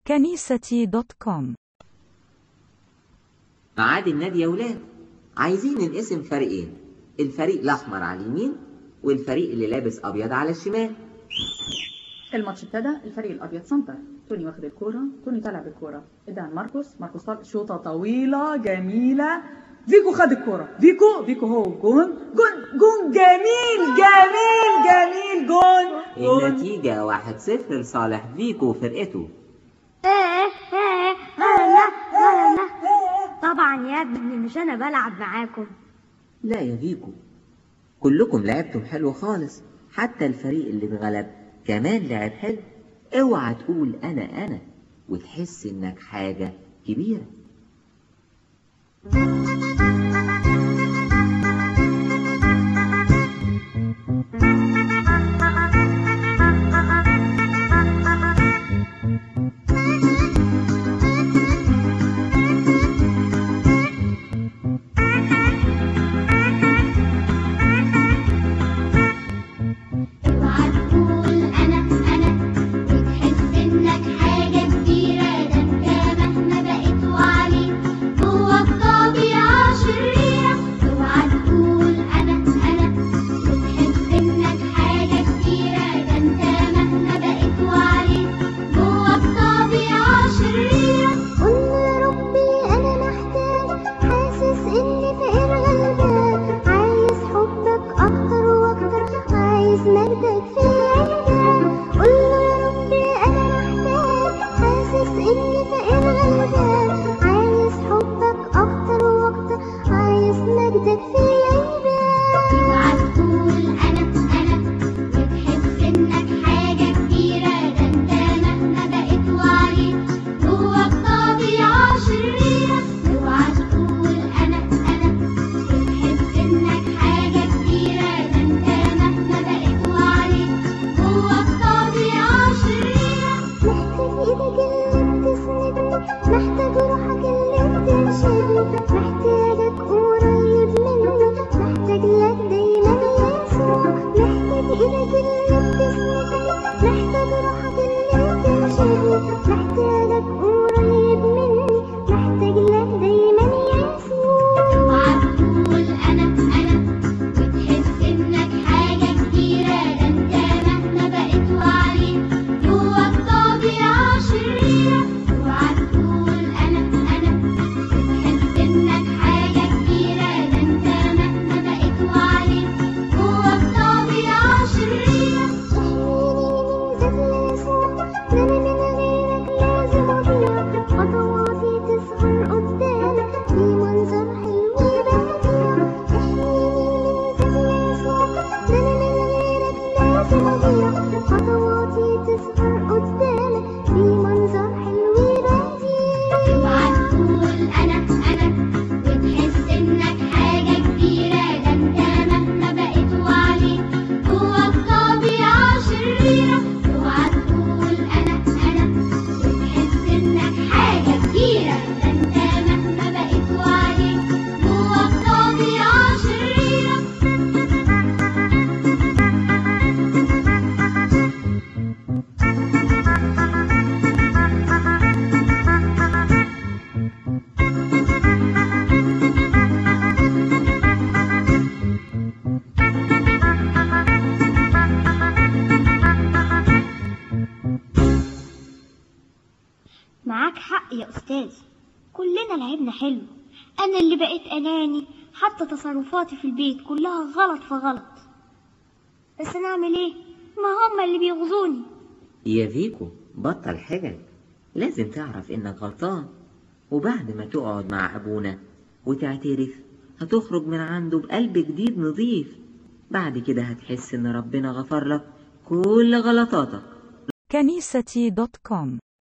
كنيستي دوت كوم معاد النادي يا ولاد عايزين ننقسم فريقين الفريق الأحمر على اليمين والفريق اللي لابس أبيض على الشمال الماتش ابتدى الفريق الابيض سنتر توني واخد الكوره توني طالع بالكوره اداها لماركوس ماركوس طالع شوطه طويله جميله فيكو خد الكوره فيكو فيكو هو جون جون جون جميل جميل جميل جون جون النتيجة واحد صفر لصالح فيكو وفرقته ايه ايه لا لا لا لا طبعا يا ابني مش انا بلعب معاكم لا يا فيكو كلكم لعبتم حلو خالص حتى الفريق اللي اتغلب كمان لعب حلو اوعى تقول انا انا وتحس انك حاجة كبيرة اوعى تقول انا انا وتحس انك حاجه كبيره ده انت مهما بقيت وعليك جواك طبيعه شريره اوعى تقول انا انا وتحس انك حاجه كبيره ده انت مهما بقيت وعليك جواك طبيعه شريره قول يا ربي انا محتاج حاسس اني فقير غلبان عايز حبك اكتر واكتر عايز مجدك في عينك قول يا ربي انا محتاج حاسس اني فقير غلبان عايز حبك اكتر واكتر عايز مجدك في عينك اوعى تقول انا انا وتحس انك حاجه كبيره ده انت مهما بقيت وعليك جواك طبيعه شريره اوعى تقول انا انا وتحس انك حاجه كبيره ده انت مهما بقيت وعليك جواك طبيعه شريره محتاج ايدك اللي بتسندني محتاج روحك اللي بترشدني محتاجك قريب مني محتاج لك دايما يسوع محتاج ايدك اللي بتسندني محتاج روحك اللي بترشدني محتاجك قريب مني محتاج لك دايما يسوع اوعى تقول انا انا وتحس انك حاجه كبيره ده انت مهما بقيت وعليك جواك طبيعه شريره اوعى تقول انا انا وتحس انك حاجه كبيره ده انت مهما بقيت وعليك جواك طبيعه شريره احميني من ذات يسوع ده انا من غيرك لازم اضيع خطواتي تصغر قدامك في منظر حلو بديع احميني من ذات يسوع ده انا من غيرك لازم اضيع خطواتي تصغر قدامك في منظر حلو بديع اوعى تقول انا انا وتحس انك حاجه كبيره ده انت مهما بقيت وعليك جواك طبيعه شريره اوعى تقول انا انا وتحس انك حاجه كبيره ده انت مهما بقيت وعليك جواك طبيعه شريره معاك حق يا استاذ كلنا لعبنا حلو انا اللي بقيت اناني حتى تصرفاتي في البيت كلها غلط في غلط بس نعمل ايه ما هم اللي بيغزوني يا فيكو بطل حجج لازم تعرف انك غلطان وبعد ما تقعد مع ابونا وتعترف هتخرج من عنده بقلب جديد نظيف بعد كده هتحس ان ربنا غفر لك كل غلطاتك كنيستي دوت كوم